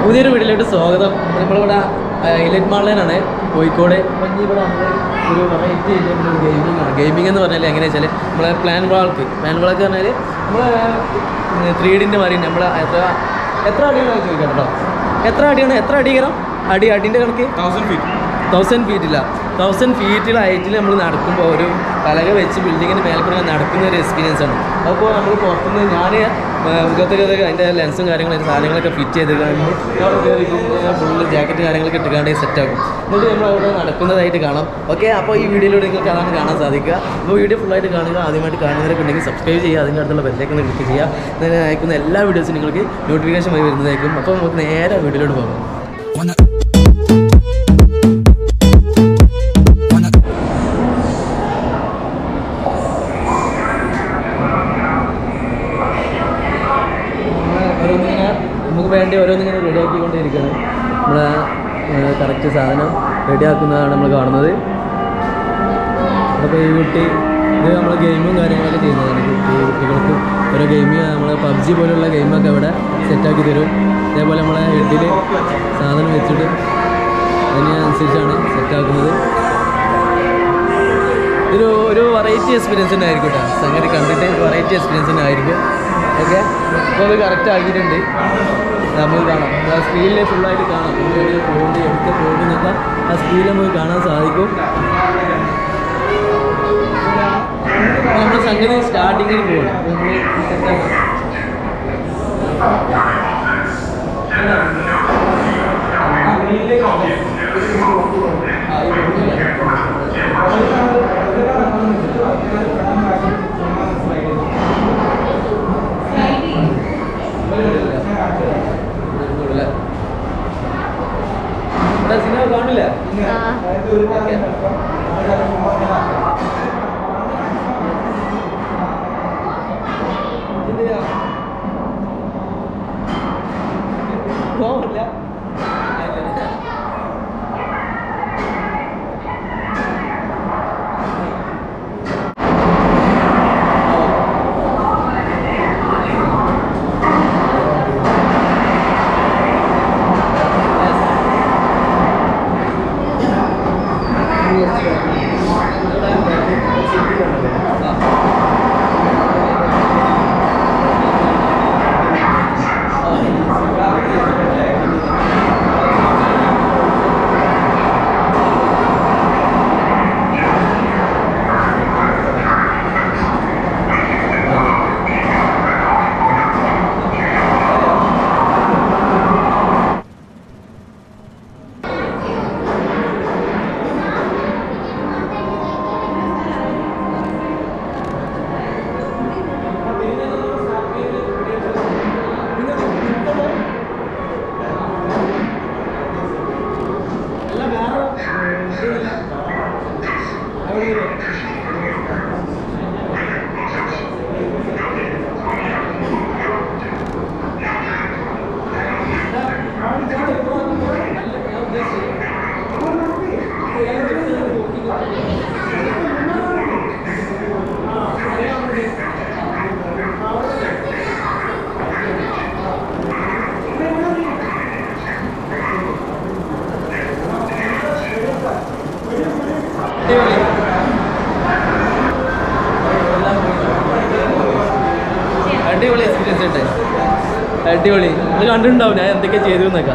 പുതിയൊരു വീട്ടിലോട്ട് സ്വാഗതം നമ്മളിവിടെ ഇലറ്റ് മാളിലാണ് കോഴിക്കോട് അപ്പം ഇനി ഇവിടെ നമ്മള് ഒരു വെറൈറ്റി ഗെയിമിംഗ് ആണ് ഗെയിമിംഗ് എന്ന് പറഞ്ഞാൽ എങ്ങനെയാ വെച്ചാൽ നമ്മളെ പ്ലാൻ വാൾക്ക് പ്ലാൻ വാൾക്ക് പറഞ്ഞാൽ നമ്മളെ ത്രീ ഡിൻ്റെ മാതിരി നമ്മൾ എത്ര എത്ര അടിയാണ് ചോദിക്കാം കേട്ടോ എത്ര അടിയാണ് എത്ര അടിക്കണം അടി അടിൻ്റെ കണക്ക് തൗസൻഡ് ഫീറ്റ് തൗസൻഡ് ഫീറ്റില്ല തൗസൻഡ് ഫീറ്റിൽ ഹൈറ്റിൽ നമ്മൾ നടക്കുമ്പോൾ ഒരു പലക വെച്ച് ബിൽഡിങ്ങിന് മേലെ കൂടെ നടക്കുന്ന ഒരു എക്സ്പീരിയൻസ് ആണ് അപ്പോൾ നമ്മൾ പുറത്തുനിന്ന് ഞാൻ മുഖത്തൊക്കെ ഇതൊക്കെ അതിൻ്റെ ലെൻസും കാര്യങ്ങളും സാധനങ്ങളൊക്കെ ഫിറ്റ് ചെയ്ത് കഴിഞ്ഞ് ഫുള്ള് ജാക്കറ്റ് കാര്യങ്ങളൊക്കെ ഇട്ടുകാണ്ട് സെറ്റ് ആക്കും എന്നിട്ട് നമ്മൾ അവിടെ നടക്കുന്നതായിട്ട് കാണാം ഓക്കെ അപ്പോൾ ഈ വീഡിയോയിലൂടെ നിങ്ങൾക്ക് അതാണ് കാണാൻ സാധിക്കുക അപ്പോൾ വീഡിയോ ഫുള്ളായിട്ട് കാണുക ആദ്യമായിട്ട് കാണുന്നവരൊക്കെ ഉണ്ടെങ്കിൽ സബ്സ്ക്രൈബ് ചെയ്യുക അതിൻ്റെ അടുത്തുള്ള ബെല്ലേക്ക് ഒന്ന് ക്ലിക്ക് ചെയ്യുക ഞാൻ അയക്കുന്ന എല്ലാ വീഡിയോസും നിങ്ങൾക്ക് നോട്ടിഫിക്കേഷൻ വഴി വരുന്നതായിരിക്കും അപ്പോൾ നമുക്ക് നേരെ വീഡിയോയിലോട്ട് പോകാം Wanna Wanna ഓരോന്നിങ്ങനെ നമുക്ക് വേണ്ടി ഓരോന്നിങ്ങനെ റെഡി ആക്കിക്കൊണ്ടിരിക്കുകയാണ് നമ്മളെ കറക്റ്റ് സാധനം റെഡി ആക്കുന്നതാണ് നമ്മൾ കാണുന്നത് അപ്പോൾ ഈ കുട്ടി ഇത് നമ്മൾ ഗെയിമും കാര്യങ്ങളൊക്കെ ചെയ്യുന്നതാണ് കുട്ടി കുട്ടികൾക്ക് ഓരോ ഗെയിം നമ്മൾ പബ്ജി പോലുള്ള ഗെയിമൊക്കെ ഇവിടെ സെറ്റാക്കി തരും അതേപോലെ നമ്മളെ ഹെഡിൽ സാധനം വെച്ചിട്ട് അതിനനുസരിച്ചാണ് സെറ്റാക്കുന്നത് ഒരു ഒരു വെറൈറ്റി എക്സ്പീരിയൻസ് തന്നെ ആയിരിക്കും കേട്ടോ സംഗതി കണ്ടിട്ട് വെറൈറ്റി എക്സ്പീരിയൻസ് തന്നെ ആയിരിക്കും ഓക്കെ അപ്പോൾ അത് കറക്റ്റ് ആക്കിയിട്ടുണ്ട് നമുക്ക് കാണാം ആ സ്ക്രീനിൽ ഫുള്ളായിട്ട് കാണാം എവിടെ പോകുന്നത് എവിടെ പോകുന്നൊക്കെ ആ സ്ക്രീനിൽ നമുക്ക് കാണാൻ സാധിക്കും അപ്പോൾ നമ്മുടെ സംഗതി സ്റ്റാർട്ടിങ്ങിൽ പോകണം അപ്പോൾ നമ്മൾ സെറ്റാക്കാം സിനിമ കാണില്ല പോവില്ല അടിപൊളി എക്സ്പീരിയൻസ് ഉണ്ട് അടിപൊളി നിങ്ങൾ കണ്ടിട്ടുണ്ടാവും ഞാൻ എന്തൊക്കെ ചെയ്തു എന്നൊക്കെ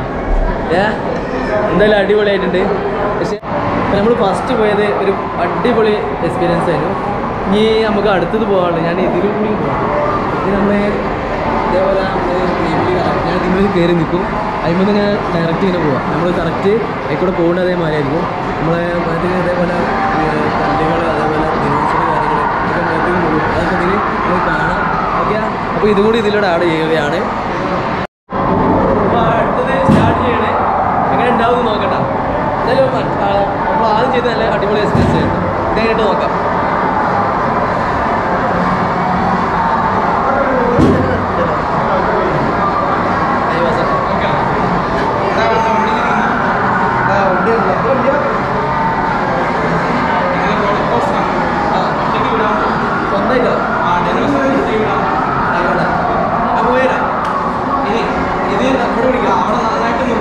ഏ എന്തായാലും അടിപൊളിയായിട്ടുണ്ട് പക്ഷേ നമ്മൾ ഫസ്റ്റ് പോയത് ഒരു അടിപൊളി എക്സ്പീരിയൻസ് ആയിരുന്നു ഇനി നമുക്ക് അടുത്തത് പോകാനുള്ളൂ ഞാൻ ഇതിലും കൂടി പോകാം ഇത് നമ്മൾ ഇതേപോലെ നമ്മള് ഗെയിമിൽ ഞാൻ ഇതിൽ കയറി നിൽക്കും അതിൽ ഇങ്ങനെ ഡയറക്റ്റ് ഇങ്ങനെ പോവാം നമ്മൾ കറക്റ്റ് അതിൽ പോകുന്ന അതേമാതിരി ആയിരിക്കും നമ്മളെ മറ്റേ ഇതേപോലെ കണ്ടുകൾ അതേപോലെ ദിനോത്സവ കാര്യങ്ങൾ ഇതൊക്കെ മേത്തേക്ക് പോകും അതൊക്കെ ഇതിൽ നമുക്ക് കാണാം ഓക്കെ അപ്പോൾ ഇതും കൂടി ഇതിലൂടെ ആഡ് ചെയ്യുകയാണ് അപ്പോൾ അടുത്തത് സ്റ്റാർട്ട് ചെയ്യണേ എങ്ങനെ ഉണ്ടാവും നോക്കട്ടെ എന്തായാലും അപ്പോൾ ആദ്യം ചെയ്ത് നല്ല അടിപൊളി എക്സ്പീരിയൻസ് ആയിരുന്നു ഇതെങ്ങനെയായിട്ട് നോക്കാം അയ്യോ, വസന്ത്. ആ, സ്വന്തമായിട്ടോ ആയിക്കോട്ടെ. ഞാൻ പോയേരാ. ഇനി ഇത് നമ്മുടെ പിടിക്കാം അവിടെ നന്നായിട്ട്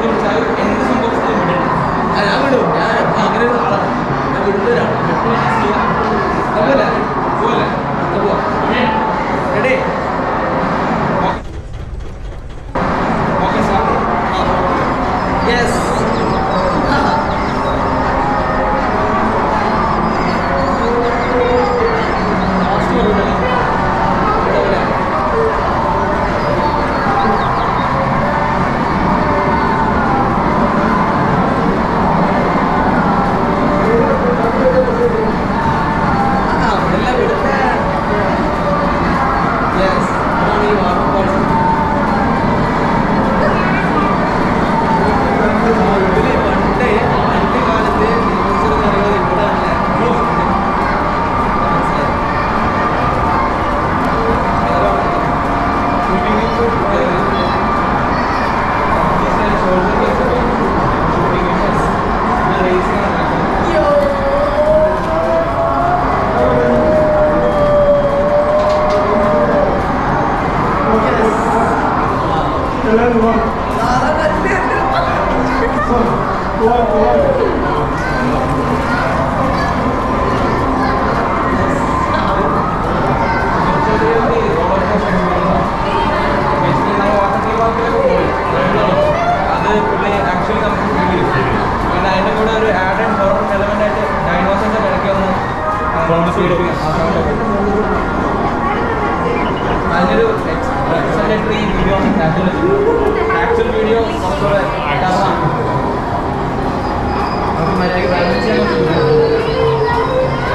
അത് പുള്ളി ആക്ച്വലി നമുക്ക് ഫീൽ ചെയ്യും പിന്നെ അതിൻ്റെ കൂടെ ഒരു ആഡ് ആൻഡ് ഹോറർ എലമെൻ്റ് ആയിട്ട് ഡൈനോസിൻ്റെ ഇടയ്ക്ക് ഒന്ന് അതിനൊരു എക്സലറ്ററി വീഡിയോ ആക്ച്വൽ വീഡിയോ കുറച്ചുകൂടെ ടഫാണ് നമുക്ക് മര്യാദയ്ക്ക് ബാലൻസ് ചെയ്യാൻ പറ്റില്ല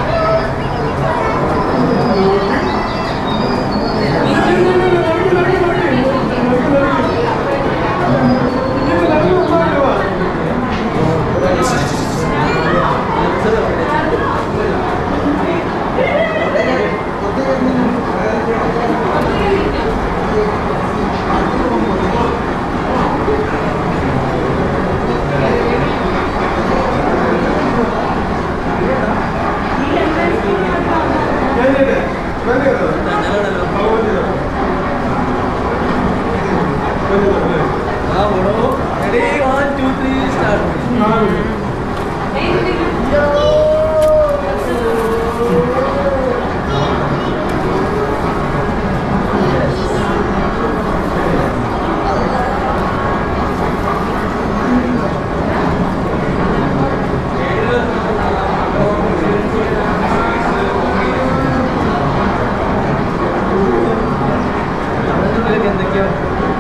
ആ bro ready one two three start എന്തൊക്കെയോ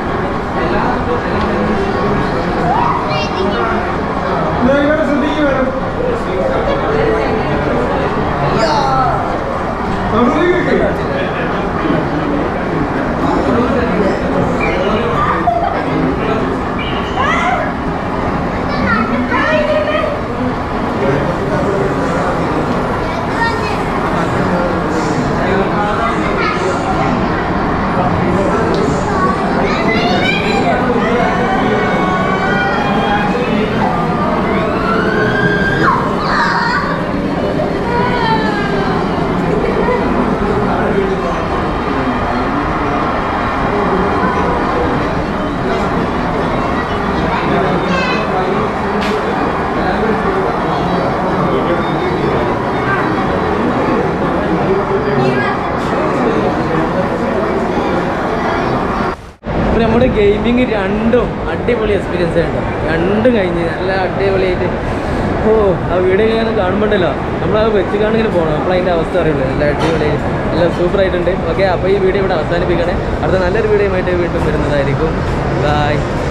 അപ്പോൾ നമ്മുടെ ഗെയിമിങ് രണ്ടും അടിപൊളി എക്സ്പീരിയൻസ് ഉണ്ട് രണ്ടും കഴിഞ്ഞ് നല്ല അടിപൊളിയായിട്ട് ഓ ആ വീഡിയോ ഇങ്ങനെ കാണുമ്പോണ്ടല്ലോ നമ്മൾ ആ വെച്ച് കാണിങ്ങനെ പോകണം അപ്പോൾ അതിൻ്റെ അവസ്ഥ അറിയുള്ളൂ നല്ല അടിപൊളിയായി എല്ലാം സൂപ്പർ ആയിട്ടുണ്ട് ഓക്കെ അപ്പോൾ ഈ വീഡിയോ ഇവിടെ അവസാനിപ്പിക്കണേ അടുത്ത നല്ലൊരു വീഡിയോ ആയിട്ട് വീണ്ടും വരുന്നതായിരിക്കും ബായ്